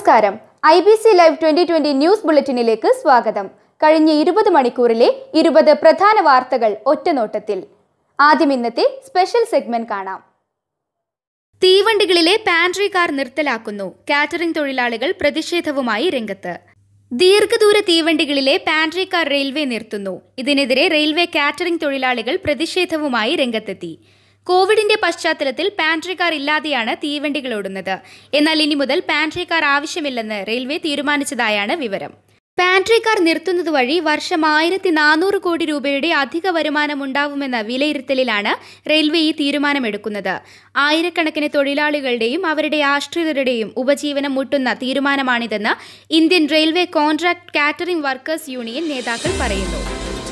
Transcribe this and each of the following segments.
നമസ്കാരം I B C live twenty twenty news ബുള്ളറ്റിനിലേക്ക് സ്വാഗതം കഴിഞ്ഞ ഇരുപത് മണിക്കൂറിലെ ഇരുപത് പ്രധാന വാർത്തകൾ ഒറ്റനോട്ടത്തിൽ ആദ്യം ഇന്നത്തെ സ്പെഷ്യൽ സെഗ്മെന്റ് കാണാം തീവണ്ടികളിലെ പാൻട്രി കാർ നിർത്തലാക്കുന്നു കാറ്ററിംഗ് തൊഴിലാളികൾ പ്രതിഷേധവുമായി രംഗത്ത് ദീർഘദൂര തീവണ്ടികളിലെ പാൻട്രി കാർ റെയിൽവേ നിർത്തുന്നു ഇതിനെതിരെ റെയിൽവേ കാറ്ററിംഗ് തൊഴിലാളികൾ പ്രതിഷേധവുമായി രംഗത്തെത്തി കോവിഡിന്റെ പശ്ചാത്തലത്തിൽ പാൻട്രി കാർ ഇല്ലാതെയാണ് തീവണ്ടികൾ ഓടുന്നത് എന്നാൽ ഇനി മുതൽ പാൻട്രി കാർ ആവശ്യമില്ലെന്ന് റെയിൽവേ തീരുമാനിച്ചതായാണ് വിവരം പാൻട്രി കാർ നിർത്തുന്നത് വഴി വർഷം ആയിരത്തി നാനൂറ് കോടി രൂപയുടെ അധിക വരുമാനമുണ്ടാവുമെന്ന വിലയിരുത്തലിലാണ് റെയിൽവേ ഈ തീരുമാനമെടുക്കുന്നത് ആയിരക്കണക്കിന് തൊഴിലാളികളുടെയും അവരുടെ ആശ്രിതരുടെയും ഉപജീവനം മുട്ടുന്ന തീരുമാനമാണിതെന്ന് Indian railway contract catering workers union നേതാക്കൾ പറയുന്നു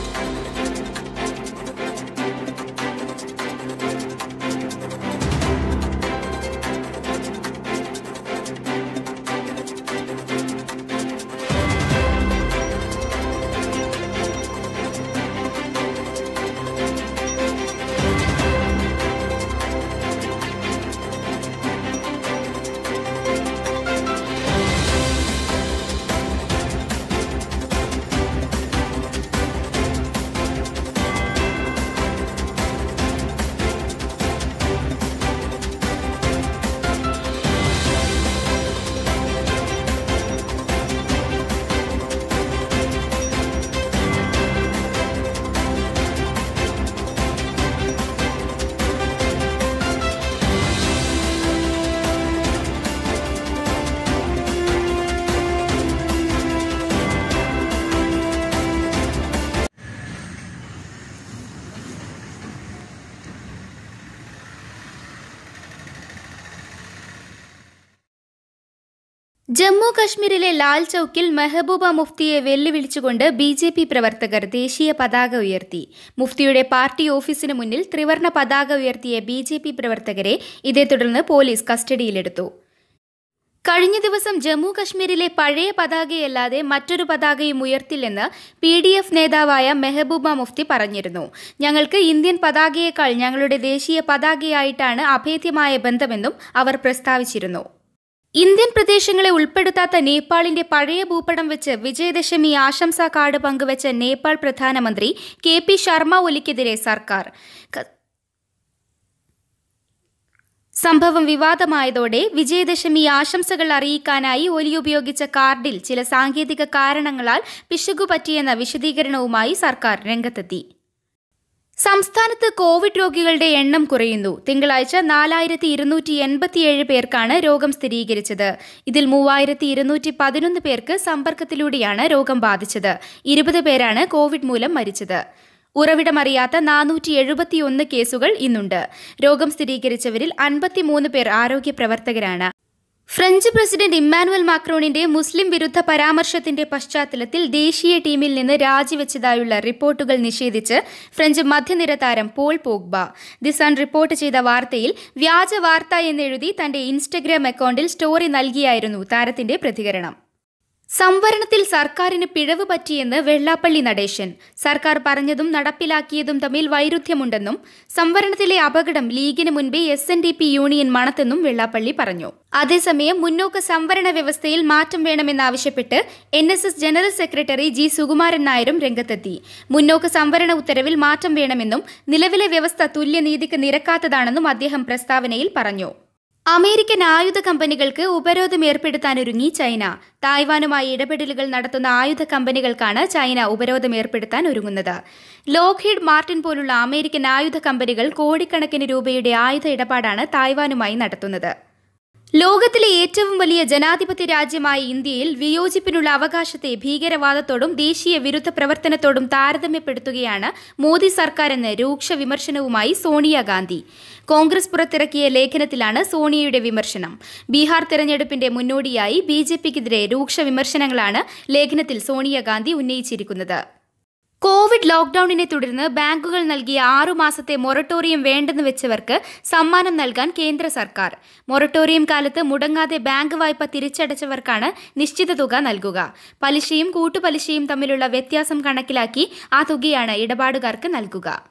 ജമ്മു കശ്മീരിലെ ലാൽ ചൌക്കിൽ മെഹബൂബ മുഫ്തിയെ വെല്ലുവിളിച്ചുകൊണ്ട് ബി ജെ പി പ്രവർത്തകർ ദേശീയ പതാക ഉയർത്തി മുഫ്തിയുടെ പാർട്ടി ഓഫീസിന് മുന്നിൽ ത്രിവർണ പതാക ഉയർത്തിയ ബി ജെ പി പ്രവർത്തകരെ ഇതേ തുടർന്ന് പോലീസ് കസ്റ്റഡിയിലെടുത്തു കഴിഞ്ഞ ദിവസം ജമ്മു കശ്മീരിലെ പഴയ പതാകയല്ലാതെ മറ്റൊരു പതാകയും ഉയർത്തില്ലെന്ന് പി ഡി എഫ് നേതാവായ മെഹബൂബ മുഫ്തി പറഞ്ഞിരുന്നു ഞങ്ങൾക്ക് ഇന്ത്യൻ പതാകയേക്കാൾ ഞങ്ങളുടെ ദേശീയ പതാകയായിട്ടാണ് അഭേദ്യമായ ബന്ധമെന്നും അവർ പ്രസ്താവിച്ചിരുന്നു ഇന്ത്യൻ പ്രദേശങ്ങളെ ഉൾപ്പെടുത്താത്ത നേപ്പാളിന്റെ പഴയ ഭൂപടം വെച്ച് വിജയദശമി ആശംസാ കാർഡ് പങ്കുവച്ച നേപ്പാൾ പ്രധാനമന്ത്രി കെ പി ശർമ്മ ഒലിക്കെതിരെ സർക്കാർ ക- സംഭവം വിവാദമായതോടെ വിജയദശമി ആശംസകൾ അറിയിക്കാനായി ഒലി ഉപയോഗിച്ച കാർഡിൽ ചില സാങ്കേതിക കാരണങ്ങളാൽ പിശകു പറ്റിയെന്ന വിശദീകരണവുമായി സർക്കാർ രംഗത്തെത്തി സംസ്ഥാനത്ത് കോവിഡ് രോഗികളുടെ എണ്ണം കുറയുന്നു തിങ്കളാഴ്ച നാലായിരത്തി ഇരുന്നൂറ്റി എൺപത്തിയേഴ് പേർക്കാണ് രോഗം സ്ഥിരീകരിച്ചത് ഇതിൽ മൂവായിരത്തി ഇരുന്നൂറ്റി പതിനൊന്ന് പേർക്ക് സമ്പർക്കത്തിലൂടെയാണ് രോഗം ബാധിച്ചത് ഇരുപത് പേരാണ് കോവിഡ് മൂലം മരിച്ചത് ഉറവിടമറിയാത്ത നാനൂറ്റി എഴുപത്തിയൊന്ന് കേസുകൾ ഇന്നുണ്ട് രോഗം സ്ഥിരീകരിച്ചവരിൽ അൻപത്തിമൂന്ന് പേർ ആരോഗ്യ പ്രവർത്തകരാണ് ഫ്രഞ്ച് പ്രസിഡന്റ് ഇമ്മാനുവൽ മാക്രോണിന്റെ മുസ്ലിം വിരുദ്ധ പരാമർശത്തിന്റെ പശ്ചാത്തലത്തിൽ ദേശീയ ടീമിൽ നിന്ന് രാജിവെച്ചതായുള്ള റിപ്പോർട്ടുകൾ നിഷേധിച്ച് ഫ്രഞ്ച് മധ്യനിര താരം Paul Pogba the Sun report ചെയ്ത വാർത്തയിൽ വ്യാജ വാർത്ത എന്നെഴുതി തന്റെ ഇൻസ്റ്റഗ്രാം അക്കൗണ്ടിൽ സ്റ്റോറി നൽകിയായിരുന്നു താരത്തിന്റെ പ്രതികരണം സംവരണത്തിൽ സർക്കാരിന് പിഴവ് പറ്റിയെന്ന് വെള്ളാപ്പള്ളി നടേശൻ സർക്കാർ പറഞ്ഞതും നടപ്പിലാക്കിയതും തമ്മിൽ വൈരുദ്ധ്യമുണ്ടെന്നും സംവരണത്തിലെ അപകടം ലീഗിന് മുൻപേ S N D P union മണത്തെന്നും വെള്ളാപ്പള്ളി പറഞ്ഞു അതേസമയം മുന്നോക്ക സംവരണ വ്യവസ്ഥയിൽ മാറ്റം വേണമെന്നാവശ്യപ്പെട്ട് N S S general secretary G Sukumaran നായരും രംഗത്തെത്തി മുന്നോക്ക സംവരണ ഉത്തരവിൽ മാറ്റം വേണമെന്നും നിലവിലെ വ്യവസ്ഥ തുല്യനീതിക്ക് നിരക്കാത്തതാണെന്നും അദ്ദേഹം പ്രസ്താവനയിൽ പറഞ്ഞു അമേരിക്കൻ ആയുധ കമ്പനികൾക്ക് ഉപരോധം ഏർപ്പെടുത്താനൊരുങ്ങി ചൈന തായ്വാനുമായി ഇടപെടലുകൾ നടത്തുന്ന ആയുധ കമ്പനികൾക്കാണ് ചൈന ഉപരോധം ഏർപ്പെടുത്താൻ ഒരുങ്ങുന്നത് ലോക്ഹീഡ് മാർട്ടിൻ പോലുള്ള അമേരിക്കൻ ആയുധ കമ്പനികൾ കോടിക്കണക്കിന് രൂപയുടെ ആയുധ ഇടപാടാണ് തായ്വാനുമായി നടത്തുന്നത് ലോകത്തിലെ ഏറ്റവും വലിയ ജനാധിപത്യ രാജ്യമായ ഇന്ത്യയിൽ വിയോജിപ്പിനുള്ള അവകാശത്തെ ഭീകരവാദത്തോടും ദേശീയ വിരുദ്ധ പ്രവർത്തനത്തോടും താരതമ്യപ്പെടുത്തുകയാണ് മോദി സർക്കാരെന്ന് രൂക്ഷ വിമർശനവുമായി സോണിയാഗാന്ധി കോൺഗ്രസ് പുറത്തിറക്കിയ ലേഖനത്തിലാണ് സോണിയയുടെ വിമർശനം ബീഹാർ തെരഞ്ഞെടുപ്പിന്റെ മുന്നോടിയായി ബി ജെ പിക്കെതിരെ രൂക്ഷ വിമർശനങ്ങളാണ് ലേഖനത്തിൽ സോണിയാഗാന്ധി ഉന്നയിച്ചിരിക്കുന്നത് കോവിഡ് ലോക്ഡൌണിനെ തുടർന്ന് ബാങ്കുകൾ നൽകിയ ആറു മാസത്തെ മൊറട്ടോറിയം വേണ്ടെന്ന് വെച്ചവർക്ക് സമ്മാനം നൽകാൻ കേന്ദ്ര സർക്കാർ മൊറട്ടോറിയം കാലത്ത് മുടങ്ങാതെ ബാങ്ക് വായ്പ തിരിച്ചടച്ചവർക്കാണ് നിശ്ചിത തുക നൽകുക പലിശയും കൂട്ടുപലിശയും തമ്മിലുള്ള വ്യത്യാസം കണക്കിലാക്കി ആ തുകയാണ് ഇടപാടുകാർക്ക് നൽകുക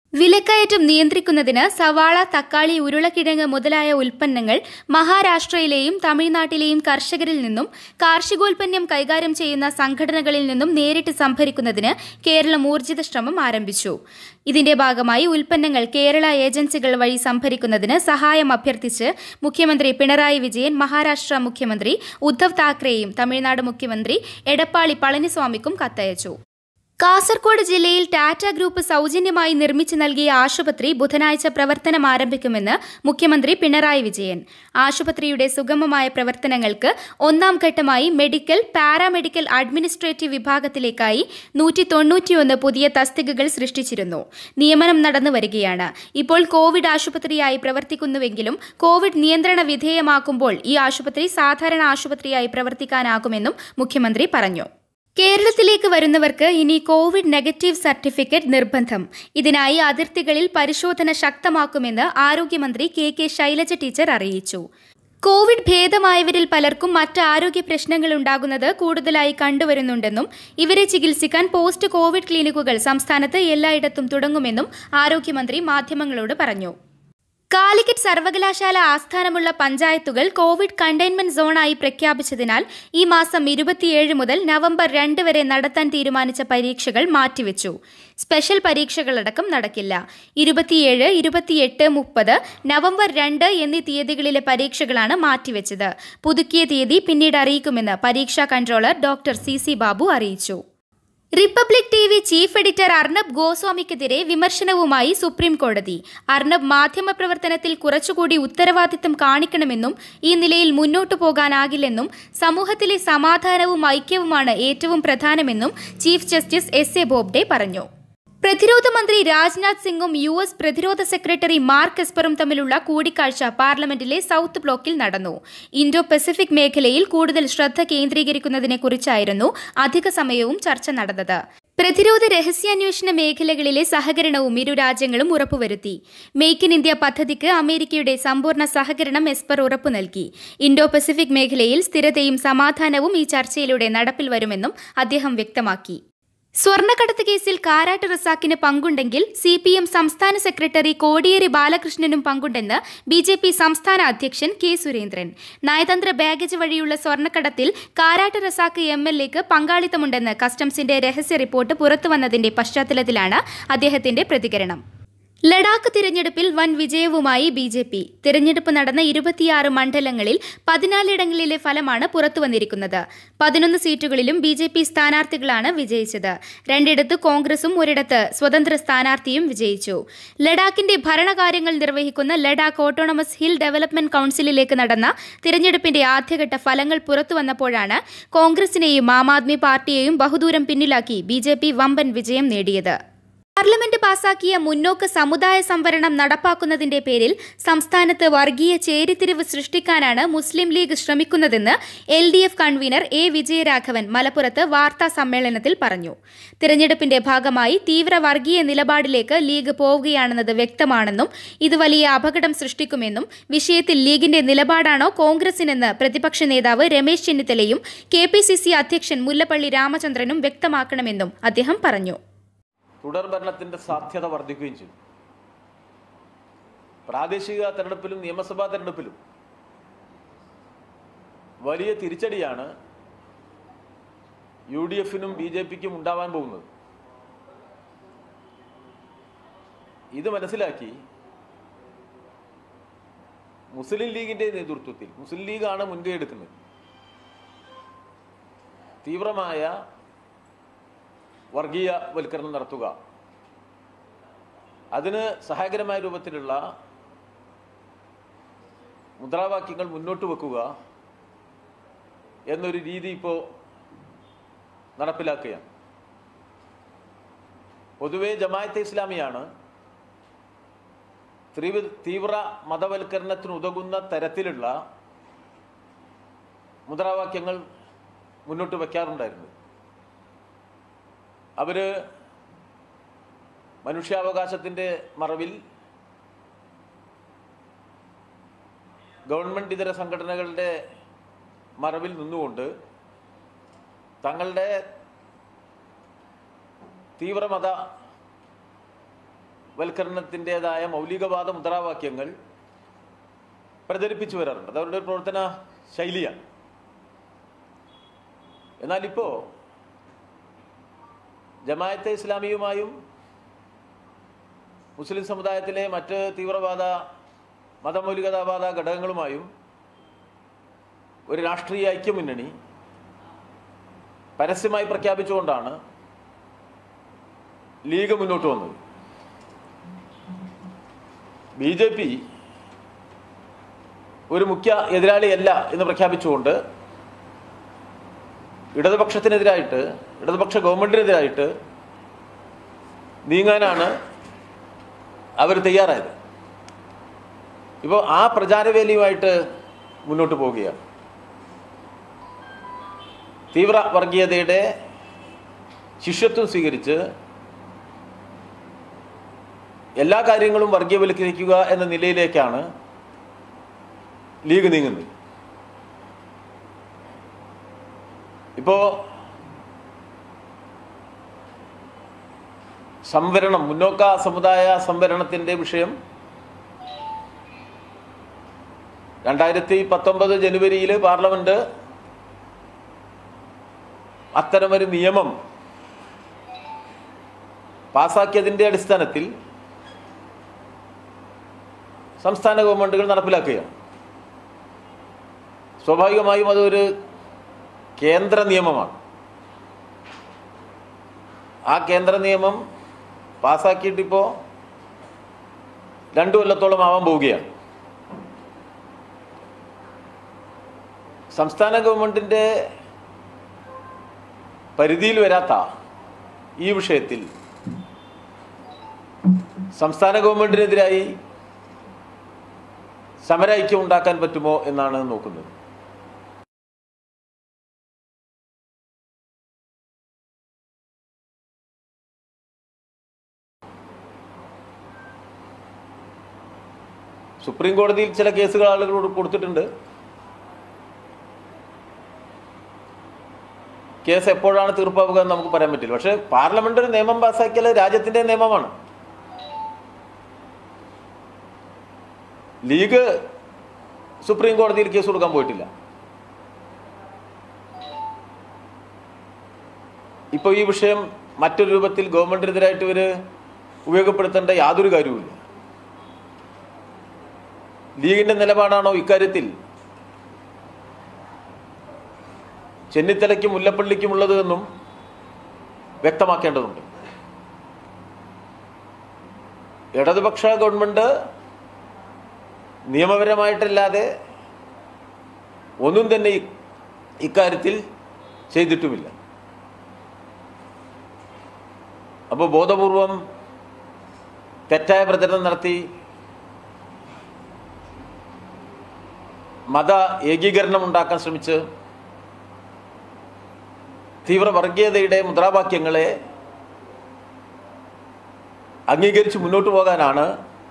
വിലക്കയറ്റം നിയന്ത്രിക്കുന്നതിന് സവാള തക്കാളി ഉരുളക്കിഴങ്ങ് മുതലായ ഉൽപ്പന്നങ്ങൾ മഹാരാഷ്ട്രയിലെയും തമിഴ്നാട്ടിലെയും കർഷകരിൽ നിന്നും കാർഷികോൽപ്പന്നം കൈകാര്യം ചെയ്യുന്ന സംഘടനകളിൽ നിന്നും നേരിട്ട് സംഭരിക്കുന്നതിന് കേരളം ഊർജിത ശ്രമം ആരംഭിച്ചു ഇതിന്റെ ഭാഗമായി ഉൽപ്പന്നങ്ങൾ കേരള ഏജൻസികൾ വഴി സംഭരിക്കുന്നതിന് സഹായം അഭ്യർത്ഥിച്ച് മുഖ്യമന്ത്രി പിണറായി വിജയൻ മഹാരാഷ്ട്ര മുഖ്യമന്ത്രി ഉദ്ധവ് താക്കറെയും തമിഴ്നാട് മുഖ്യമന്ത്രി എടപ്പാളി പളനിസ്വാമിക്കും കത്തയച്ചു കാസർഗോഡ് ജില്ലയിൽ ടാറ്റ ഗ്രൂപ്പ് സൗജന്യമായി നിർമ്മിച്ചു നൽകിയ ആശുപത്രി ബുധനാഴ്ച പ്രവർത്തനം ആരംഭിക്കുമെന്ന് മുഖ്യമന്ത്രി പിണറായി വിജയൻ ആശുപത്രിയുടെ സുഗമമായ പ്രവർത്തനങ്ങൾക്ക് ഒന്നാം ഘട്ടമായി മെഡിക്കൽ പാരാമെഡിക്കൽ അഡ്മിനിസ്ട്രേറ്റീവ് വിഭാഗത്തിലേക്കായി നൂറ്റി തൊണ്ണൂറ്റിയൊന്ന് പുതിയ തസ്തികകൾ സൃഷ്ടിച്ചിരുന്നു നിയമനം നടന്നു വരികയാണ് ഇപ്പോൾ കോവിഡ് ആശുപത്രിയായി പ്രവർത്തിക്കുന്നുവെങ്കിലും കോവിഡ് നിയന്ത്രണ വിധേയമാക്കുമ്പോൾ ഈ ആശുപത്രി സാധാരണ ആശുപത്രിയായി പ്രവർത്തിക്കാനാകുമെന്നും മുഖ്യമന്ത്രി പറഞ്ഞു കേരളത്തിലേക്ക് വരുന്നവർക്ക് ഇനി കോവിഡ് നെഗറ്റീവ് സർട്ടിഫിക്കറ്റ് നിർബന്ധം ഇതിനായി അതിർത്തികളിൽ പരിശോധന ശക്തമാക്കുമെന്ന് ആരോഗ്യമന്ത്രി കെ കെ ശൈലജ ടീച്ചർ അറിയിച്ചു കോവിഡ് ഭേദമായവരിൽ പലർക്കും മറ്റ് ആരോഗ്യ പ്രശ്നങ്ങൾ ഉണ്ടാകുന്നത് കൂടുതലായി കണ്ടുവരുന്നുണ്ടെന്നും ഇവരെ ചികിത്സിക്കാൻ പോസ്റ്റ് കോവിഡ് ക്ലിനിക്കുകൾ സംസ്ഥാനത്ത് എല്ലായിടത്തും തുടങ്ങുമെന്നും ആരോഗ്യമന്ത്രി മാധ്യമങ്ങളോട് പറഞ്ഞു കാലിക്കറ്റ് സർവകലാശാല ആസ്ഥാനമുള്ള പഞ്ചായത്തുകൾ കോവിഡ് കണ്ടെയ്ൻമെന്റ് സോണായി പ്രഖ്യാപിച്ചതിനാൽ ഈ മാസം ഇരുപത്തിയേഴ് മുതൽ നവംബർ രണ്ട് വരെ നടത്താൻ തീരുമാനിച്ച പരീക്ഷകൾ മാറ്റിവെച്ചു സ്പെഷ്യൽ പരീക്ഷകളടക്കം നടക്കില്ല ഇരുപത്തിയേഴ് ഇരുപത്തിയെട്ട് മുപ്പത് നവംബർ രണ്ട് എന്നീ തീയതികളിലെ പരീക്ഷകളാണ് മാറ്റിവെച്ചത് പുതുക്കിയ തീയതി പിന്നീട് അറിയിക്കുമെന്ന് പരീക്ഷാ controller doctor C C Babu അറിയിച്ചു republic T V chief editor Arnab ഗോസ്വാമിക്കെതിരെ വിമർശനവുമായി സുപ്രീം കോടതി അർണബ് മാധ്യമപ്രവർത്തനത്തിൽ കുറച്ചുകൂടി ഉത്തരവാദിത്തം കാണിക്കണമെന്നും ഈ നിലയിൽ മുന്നോട്ടു പോകാനാകില്ലെന്നും സമൂഹത്തിലെ സമാധാനവും ഐക്യവുമാണ് ഏറ്റവും പ്രധാനമെന്നും chief justice S A Bobde പറഞ്ഞു പ്രതിരോധ മന്ത്രി രാജ്നാഥ് സിംഗും യു എസ് പ്രതിരോധ സെക്രട്ടറി മാർക്ക് എസ്പറും തമ്മിലുള്ള കൂടിക്കാഴ്ച പാർലമെന്റിലെ സൗത്ത് ബ്ലോക്കിൽ നടന്നു ഇൻഡോ പസഫിക് മേഖലയിൽ കൂടുതൽ ശ്രദ്ധ കേന്ദ്രീകരിക്കുന്നതിനെക്കുറിച്ചായിരുന്നു അധിക സമയവും ചർച്ച നടന്നത് പ്രതിരോധ രഹസ്യാന്വേഷണ മേഖലകളിലെ സഹകരണവും ഇരു രാജ്യങ്ങളും ഉറപ്പുവരുത്തി മേക്ക് ഇൻ ഇന്ത്യ പദ്ധതിക്ക് അമേരിക്കയുടെ സമ്പൂർണ്ണ സഹകരണം എസ്പർ ഉറപ്പു നൽകി ഇൻഡോ പസഫിക് മേഖലയിൽ സ്ഥിരതയും സമാധാനവും ഈ ചർച്ചയിലൂടെ നടപ്പിൽ വരുമെന്നും അദ്ദേഹം വ്യക്തമാക്കി സ്വർണ്ണക്കടത്ത് കേസിൽ കാരാട്ട് റസാക്കിന് പങ്കുണ്ടെങ്കിൽ സി പി എം സംസ്ഥാന സെക്രട്ടറി കോടിയേരി ബാലകൃഷ്ണനും പങ്കുണ്ടെന്ന് ബി ജെ പി സംസ്ഥാന അധ്യക്ഷൻ കെ സുരേന്ദ്രൻ നയതന്ത്ര ബാഗേജ് വഴിയുള്ള സ്വർണ്ണക്കടത്തിൽ കാരാട്ട് റസാക്ക് എം എൽ എക്ക് പങ്കാളിത്തമുണ്ടെന്ന് കസ്റ്റംസിന്റെ രഹസ്യ റിപ്പോർട്ട് പുറത്തുവന്നതിന്റെ പശ്ചാത്തലത്തിലാണ് അദ്ദേഹത്തിന്റെ പ്രതികരണം ലഡാക്ക് തിരഞ്ഞെടുപ്പിൽ വൻ വിജയവുമായി ബി ജെ പി തിരഞ്ഞെടുപ്പ് നടന്ന ഇരുപത്തിയാറ് മണ്ഡലങ്ങളിൽ പതിനാലിടങ്ങളിലെ ഫലമാണ് പുറത്തുവന്നിരിക്കുന്നത് പതിനൊന്ന് സീറ്റുകളിലും ബി ജെ പി സ്ഥാനാർത്ഥികളാണ് വിജയിച്ചത് രണ്ടിടത്ത് കോൺഗ്രസും ഒരിടത്ത് സ്വതന്ത്ര സ്ഥാനാർത്ഥിയും വിജയിച്ചു ലഡാക്കിന്റെ ഭരണകാര്യങ്ങൾ നിർവഹിക്കുന്ന ലഡാക്ക് ഓട്ടോണമസ് ഹിൽ ഡെവലപ്മെന്റ് കൌൺസിലിലേക്ക് നടന്ന തിരഞ്ഞെടുപ്പിന്റെ ആദ്യഘട്ട ഫലങ്ങൾ പുറത്തുവന്നപ്പോഴാണ് കോൺഗ്രസിനെയും ആം ആദ്മി പാർട്ടിയെയും ബഹുദൂരം പിന്നിലാക്കി ബി വമ്പൻ വിജയം നേടിയത് പാർലമെന്റ് പാസാക്കിയ മുന്നോക്ക സമുദായ സംവരണം നടപ്പാക്കുന്നതിന്റെ പേരിൽ സംസ്ഥാനത്ത് വർഗീയ ചേരിതിരിവ് സൃഷ്ടിക്കാനാണ് മുസ്ലിം ലീഗ് ശ്രമിക്കുന്നതെന്ന് L D F convener A Vijayaraghavan മലപ്പുറത്ത് വാർത്താ സമ്മേളനത്തിൽ പറഞ്ഞു തിരഞ്ഞെടുപ്പിന്റെ ഭാഗമായി തീവ്ര വർഗീയ നിലപാടിലേക്ക് ലീഗ് പോവുകയാണെന്നത് വ്യക്തമാണെന്നും ഇത് വലിയ അപകടം സൃഷ്ടിക്കുമെന്നും വിഷയത്തിൽ ലീഗിന്റെ നിലപാടാണോ കോൺഗ്രസിനെന്ന് പ്രതിപക്ഷ നേതാവ് രമേശ് ചെന്നിത്തലയും കെ അധ്യക്ഷൻ മുല്ലപ്പള്ളി രാമചന്ദ്രനും വ്യക്തമാക്കണമെന്നും അദ്ദേഹം പറഞ്ഞു തുടർ ഭരണത്തിൻ്റെ സാധ്യത വർദ്ധിക്കുകയും ചെയ്തു പ്രാദേശിക തെരഞ്ഞെടുപ്പിലും നിയമസഭാ തെരഞ്ഞെടുപ്പിലും വലിയ തിരിച്ചടിയാണ് യു ഡി എഫിനും ബി ജെ പിക്കും ഉണ്ടാവാൻ പോകുന്നത് ഇത് മനസ്സിലാക്കി മുസ്ലിം ലീഗിന്റെ നേതൃത്വത്തിൽ മുസ്ലിം ലീഗാണ് മുൻകൈ എടുക്കുന്നത് തീവ്രമായ വർഗീയവൽക്കരണം നടത്തുക അതിന് സഹായകരമായ രൂപത്തിലുള്ള മുദ്രാവാക്യങ്ങൾ മുന്നോട്ട് വെക്കുക എന്നൊരു രീതി ഇപ്പോൾ നടപ്പിലാക്കുകയാണ് പൊതുവെ ജമായത്തെ ഇസ്ലാമിയാണ് തീവ്ര തീവ്ര മതവൽക്കരണത്തിന് ഉതകുന്ന തരത്തിലുള്ള മുദ്രാവാക്യങ്ങൾ മുന്നോട്ട് വയ്ക്കാറുണ്ടായിരുന്നു അവർ മനുഷ്യാവകാശത്തിൻ്റെ മറവിൽ ഗവൺമെൻറ് ഇതര സംഘടനകളുടെ മറവിൽ നിന്നുകൊണ്ട് തങ്ങളുടെ തീവ്രമത വൽക്കരണത്തിൻ്റെതായ മൗലികവാദ മുദ്രാവാക്യങ്ങൾ പ്രചരിപ്പിച്ചു വരാറുണ്ട് അത് അവരുടെ ഒരു പ്രവർത്തന ശൈലിയാണ് എന്നാൽ ഇപ്പോൾ ജമായത്തെ ഇസ്ലാമിയുമായും മുസ്ലിം സമുദായത്തിലെ മറ്റ് തീവ്രവാദ മതമൗലികതാവാദ ഘടകങ്ങളുമായും ഒരു രാഷ്ട്രീയ ഐക്യമുന്നണി പരസ്യമായി പ്രഖ്യാപിച്ചുകൊണ്ടാണ് ലീഗ് മുന്നോട്ട് വന്നത് ബി ജെ പി ഒരു മുഖ്യ എതിരാളിയല്ല എന്ന് പ്രഖ്യാപിച്ചുകൊണ്ട് ഇടതുപക്ഷത്തിനെതിരായിട്ട് ഇടതുപക്ഷ ഗവൺമെന്റിനെതിരായിട്ട് നീങ്ങാനാണ് അവർ തയ്യാറായത് ഇപ്പോൾ ആ പ്രചാരവേലിയുമായിട്ട് മുന്നോട്ട് പോവുകയാണ് തീവ്ര വർഗീയതയുടെ ശിഷ്യത്വം സ്വീകരിച്ച് എല്ലാ കാര്യങ്ങളും വർഗീയവൽക്കരിക്കുക എന്ന നിലയിലേക്കാണ് ലീഗ് നീങ്ങുന്നത് ഇപ്പോ സംവരണം മുന്നോക്ക സമുദായ സംവരണത്തിന്റെ വിഷയം രണ്ടായിരത്തി പത്തൊമ്പത് ജനുവരിയിൽ പാർലമെന്റ് അത്തരമൊരു നിയമം പാസാക്കിയതിന്റെ അടിസ്ഥാനത്തിൽ സംസ്ഥാന ഗവൺമെന്റുകൾ നടപ്പിലാക്കുകയാണ് സ്വാഭാവികമായും അതൊരു കേന്ദ്ര നിയമമാണ് ആ കേന്ദ്ര നിയമം പാസ്സാക്കിയിട്ടിപ്പോൾ രണ്ടു കൊല്ലത്തോളം ആവാൻ പോവുകയാണ് സംസ്ഥാന ഗവൺമെന്റിന്റെ പരിധിയിൽ വരാത്ത ഈ വിഷയത്തിൽ സംസ്ഥാന ഗവൺമെന്റിനെതിരായി സമരൈക്യം ഉണ്ടാക്കാൻ പറ്റുമോ എന്നാണ് നോക്കുന്നത് സുപ്രീം കോടതിയിൽ ചില കേസുകൾ ആളുകളോട് കൊടുത്തിട്ടുണ്ട് കേസ് എപ്പോഴാണ് തീർപ്പാവുക എന്ന് നമുക്ക് പറയാൻ പറ്റില്ല പക്ഷേ പാർലമെന്റ് ഒരു നിയമം പാസ്സാക്കിയാൽ രാജ്യത്തിന്റെ നിയമമാണ് ലീഗ് സുപ്രീം കോടതിയിൽ കേസ് കൊടുക്കാൻ പോയിട്ടില്ല ഇപ്പോൾ ഈ വിഷയം മറ്റൊരു രൂപത്തിൽ ഗവൺമെന്റിനെതിരായിട്ട് ഇവർ ഉപയോഗപ്പെടുത്തേണ്ട യാതൊരു കാര്യവുമില്ല ലീഗിന്റെ നിലപാടാണോ ഇക്കാര്യത്തിൽ ചെന്നിത്തലയ്ക്കും മുല്ലപ്പള്ളിക്കും ഉള്ളത് എന്നും വ്യക്തമാക്കേണ്ടതുണ്ട് ഇടതുപക്ഷ ഗവൺമെന്റ് നിയമപരമായിട്ടല്ലാതെ ഒന്നും തന്നെ ഇ- ഇക്കാര്യത്തിൽ ചെയ്തിട്ടുമില്ല അപ്പോൾ ബോധപൂർവം തെറ്റായ പ്രചരണം നടത്തി മത ഏകീകരണം ഉണ്ടാക്കാൻ ശ്രമിച്ച് തീവ്ര വർഗീയതയുടെ മുദ്രാവാക്യങ്ങളെ അംഗീകരിച്ച് മുന്നോട്ട് പോകാനാണ്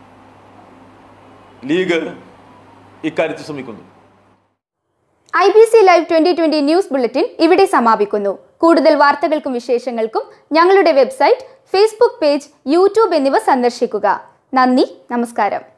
ലീഗ് ഇക്കാര്യത്തിൽ ശ്രമിക്കുന്നത് I B C live twenty twenty news bulletin ഇവിടെ സമാപിക്കുന്നു കൂടുതൽ വാർത്തകൾക്കും വിശേഷങ്ങൾക്കും ഞങ്ങളുടെ വെബ്സൈറ്റ് ഫേസ്ബുക്ക് പേജ് യൂട്യൂബ് എന്നിവ സന്ദർശിക്കുക നന്ദി നമസ്കാരം